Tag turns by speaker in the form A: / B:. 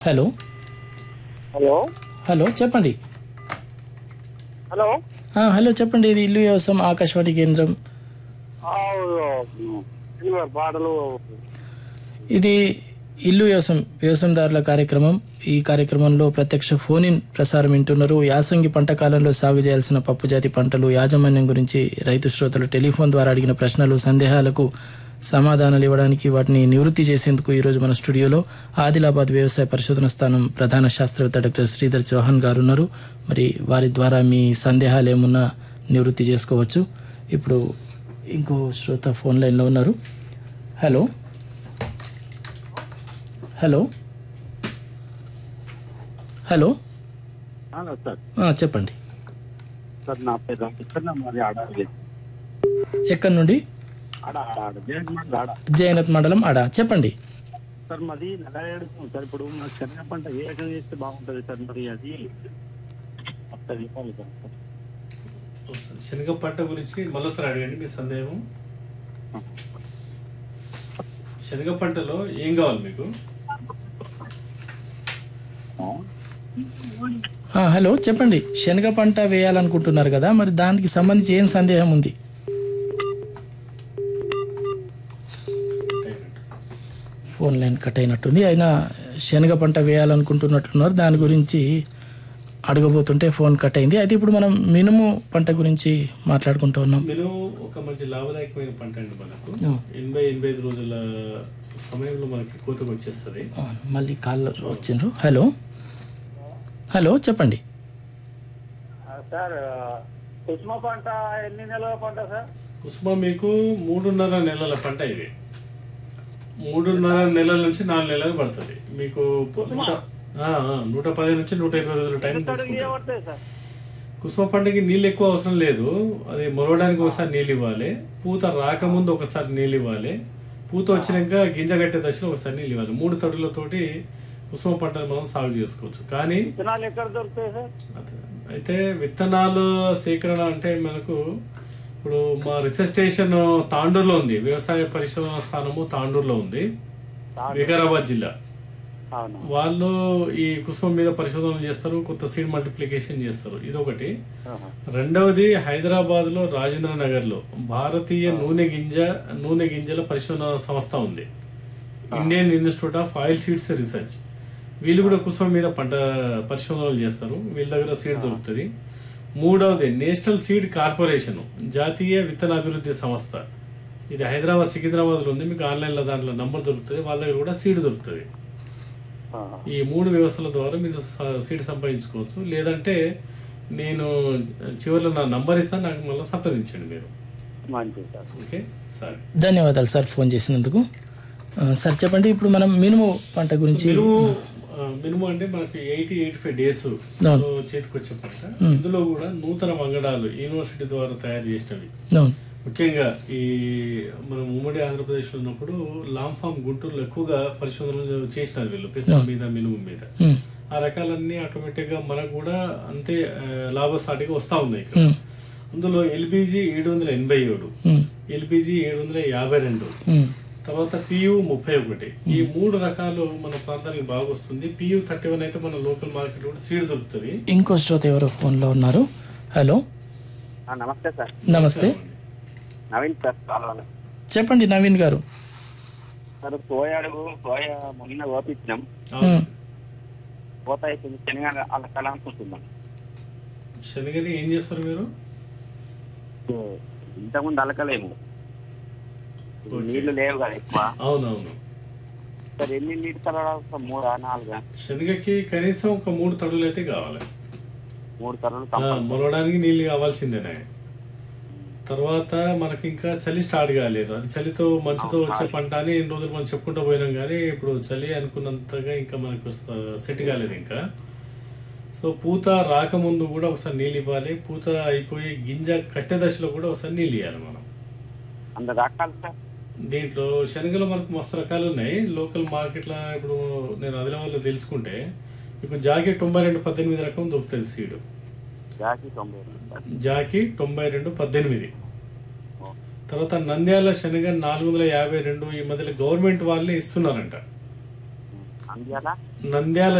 A: Hello
B: hello
A: hello చెప్పండి
B: hello
A: ఆ, hello చెప్పండి ఇది ఇల్లు వ్యవసాయం ఆకాశవాణి కేంద్రం
B: ఆ, సినిమా పాటలు
A: ఇది ఇల్లు వ్యవసాయం వ్యవసాయదారుల కార్యక్రమం ఈ కార్యక్రమంలో ప్రత్యక్ష ఫోన్ ఇన్ ప్రసారం వింటున్నారు యాసంగి పంట కాలంలో సాగు చేయాల్సిన పప్పుజాతి పంటలు యాజమాన్యం గురించి రైతు శ్రోతలు టెలిఫోన్ ద్వారా అడిగిన ప్రశ్నలు సందేహాలకు సమాధానాలు ఇవ్వడానికి వాటిని నివృత్తి చేసేందుకు ఈరోజు మన స్టూడియోలో ఆదిలాబాద్ వ్యవసాయ పరిశోధన స్థానం ప్రధాన శాస్త్రవేత్త డాక్టర్ శ్రీధర్ చౌహాన్ గారు ఉన్నారు మరి వారి ద్వారా మీ సందేహాలు ఏమున్నా నివృత్తి చేసుకోవచ్చు ఇప్పుడు ఇంకో శ్రోత ఫోన్ లైన్లో ఉన్నారు hello hello hello
B: hello sir
A: ఆ, చెప్పండి
B: సార్ నా పేరు రామకృష్ణ మాది ఆడ
A: ఎక్కడి నుండి
B: ఆడ ఆడ ఆడ జయకుమార్ ఆడ
A: జయనత్ మండలం అడా చెప్పండి
B: సార్ మాది నల్లరేడు సార్ ఇప్పుడు మన శనగ పంట ఏ రకం చేస్తే బాగుంటుంది సార్ మరి అది వస్తుంది చెప్పాలి సార్
C: శనగ పంట గురించి మరోసారి అడగండి మీ సందేహం శనగ పంటలో ఏం కావాలి మీకు
A: ఆ, హలో చెప్పండి శనగ పంట వేయాలనుకుంటున్నారు కదా మరి దానికి సంబంధించి ఏం సందేహం ఉంది ఫోన్ లైన్ కట్ అయినట్టుంది అయినా శనగ పంట వేయాలనుకుంటున్నట్లున్నారు దాని గురించి అడగబోతుంటే ఫోన్ కట్ అయింది అయితే ఇప్పుడు మనం మినుము పంట గురించి మాట్లాడుకుంటూ ఉన్నాం
C: మీరు ఒక మంచి లాభదాయకమైన పంట అండి మనకు
A: ఆ.
C: ఎనభై ఎనభై ఐదు రోజుల సమయంలో మనకి కోతకు వచ్చేస్తుంది
A: ఆ, మళ్ళీ కాల్ వచ్చిండ్రు హలో హలో చెప్పండి
B: సార్ కుసుమ పంట ఎన్ని నెలల పంట సార్
C: కుసుమ మీకు మూడున్నర నెలల పంట ఇది మూడున్నర నెలల నుంచి నాలుగు నెలలు పడుతుంది మీకు పొ- నూట ఆ, ఆ, నూట పది నుంచి నూట ఇరవై రోజుల టైం తీసుకుంటుంది
B: పడుతుంది సార్
C: కుసుమ పంటకి నీళ్ళు ఎక్కువ అవసరం లేదు అది మొలవడానికి ఒకసారి నీళ్ళు ఇవ్వాలి పూత రాకముందు ఒకసారి నీళ్ళు ఇవ్వాలి పూత వచ్చినాక గింజ కట్టే దశలో ఒకసారి నీళ్ళు ఇవ్వాలి మూడు తడులతోటి కుసుమ పంటను మనం సాగు చేసుకోవచ్చు కానీ
B: విత్తనాలు ఎక్కడ దొరుకుతాయి సార్
C: అయితే విత్తనాలు సేకరణ అంటే మనకు ఇప్పుడు మా రీసెర్చ్ స్టేషన్ తాండూరులో ఉంది వ్యవసాయ పరిశోధన స్థానము తాండూరులో ఉంది వికారాబాద్ జిల్లా
B: అవును
C: వాళ్ళు ఈ కుసుమం మీద పరిశోధనలు చేస్తారు కొత్త సీడ్ మల్టిప్లికేషన్ చేస్తారు ఇదొకటి రెండవది హైదరాబాద్ లో రాజేంద్ర నగర్ లో భారతీయ నూనె గింజ నూనె గింజల పరిశోధన సంస్థ ఉంది Indian Institute of Oil Seeds Research వీళ్ళు కూడా కుసుమం మీద పంట పరిశోధనలు చేస్తారు వీళ్ళ దగ్గర సీడ్ దొరుకుతుంది మూడవది నేషనల్ సీడ్ కార్పొరేషన్ జాతీయ విత్తన అభివృద్ధి సంస్థ ఇది హైదరాబాద్ సికింద్రాబాద్లో ఉంది మీకు ఆన్లైన్లో దాంట్లో నంబర్ దొరుకుతుంది వాళ్ళ దగ్గర కూడా సీడ్ దొరుకుతుంది ఈ మూడు వ్యవస్థల ద్వారా మీరు స- సీట్ సంపాదించుకోవచ్చు లేదంటే నేను చివరిలో నా నంబర్ ఇస్తాను నాకు మళ్ళీ సంప్రదించండి మీరు
B: మంచిది సార్
C: ఓకే సరే
A: ధన్యవాదాలు సార్ ఫోన్ చేసినందుకు ఆ, సార్ చెప్పండి ఇప్పుడు మనం మినుము పంట గురించి
C: మినుము ఆ, మినుము అంటే మనకి ఎయిటీ ఎయిటీ ఫైవ్ డేస్
A: అవును.
C: చేతికి వచ్చే పంట ఇందులో కూడా నూతన వంగడాలు యూనివర్సిటీ ద్వారా తయారు చేసినవి
A: అవును
C: ముఖ్యంగా ఈ మనం ఉమ్మడి ఆంధ్రప్రదేశ్లో ఉన్నప్పుడు లాంగ్ ఫామ్ గుంటూరులో ఎక్కువగా పరిశోధనలు చేసినారు వీళ్ళు పెసర మీద మినుము మీద
A: ఉమ్,
C: ఆ రకాలన్నీ ఆటోమేటిక్ గా మనకు కూడా అంతే ఆ, లాభసాటిగా వస్తా ఉన్నాయి ఇక్కడ
A: ఉమ్,
C: అందులో ఎల్పిజి ఏడు వందల ఎనభై ఏడు
A: ఉమ్,
C: ఎల్పిజి ఏడు వందల యాభై రెండు
A: ఉమ్.
C: తర్వాత పియు ముప్పై ఒకటి ఈ మూడు రకాలు మన ప్రాంతానికి బాగా వస్తుంది పియు థర్టీ వన్ అయితే మన లోకల్ మార్కెట్ కూడా సీడ్ దొరుకుతుంది
A: ఇంకో శ్రోత ఎవరో ఫోన్లో ఉన్నారు హలో
B: నమస్తే సార్
A: నమస్తే
B: నవీన్ సార్ కావాలి
A: చెప్పండి నవీన్ గారు
B: సార్ సోయా అడుగు సోయా మొన్న ఓపించినాం
A: ఉమ్,
B: పోత అయిపోయింది శనగ అలకాలనుకుంటున్నాం
C: శనగని ఏం చేస్తారు మీరు
B: ఇంతకుముందు అలకలేము
C: ఓకే.
B: నీళ్లు లేవు కదా ఎక్కువ
C: అవునవును
B: సార్ ఎన్ని నీటి తరడా మూడా నాలుగా
C: శనగకి కనీసం ఒక మూడు తడులు అయితే కావాలి
B: మూడు తరలు
C: ఆ, మొలవడానికి నీళ్ళు కావాల్సిందేనే తర్వాత మనకి ఇంకా చలి స్టార్ట్ కాలేదు అది చలితో మంచుతో వచ్చే పంట అని ఎన్ని రోజులు మనం చెప్పుకుంటూ పోయినాం కానీ ఇప్పుడు చలి అనుకున్నంతగా ఇంకా మనకు సెట్ కాలేదు ఇంకా సో పూత రాకముందు కూడా ఒకసారి నీళ్ళు ఇవ్వాలి పూత అయిపోయి గింజ కట్టె దశలో కూడా ఒకసారి నీళ్ళు ఇవ్వాలి మనం
B: అంత రకాలు సార్
C: దీంట్లో శనగలు మనకు మస్తు రకాలు ఉన్నాయి లోకల్ మార్కెట్లో ఇప్పుడు నేను ఆదిలాబాద్లో తెలుసుకుంటే మీకు జాకెట్ తొంభై రెండు పద్దెనిమిది రకం దొరుకుతుంది సీడ్
B: జాకి తొంభై రెండు సార్
C: జాకి తొంభై రెండు పద్దెనిమిది తర్వాత నంద్యాల శనగ నాలుగు వందల యాభై రెండు ఈ మధ్యలో గవర్నమెంట్ వాళ్ళే ఇస్తున్నారంట
B: నంద్యాల
C: నంద్యాల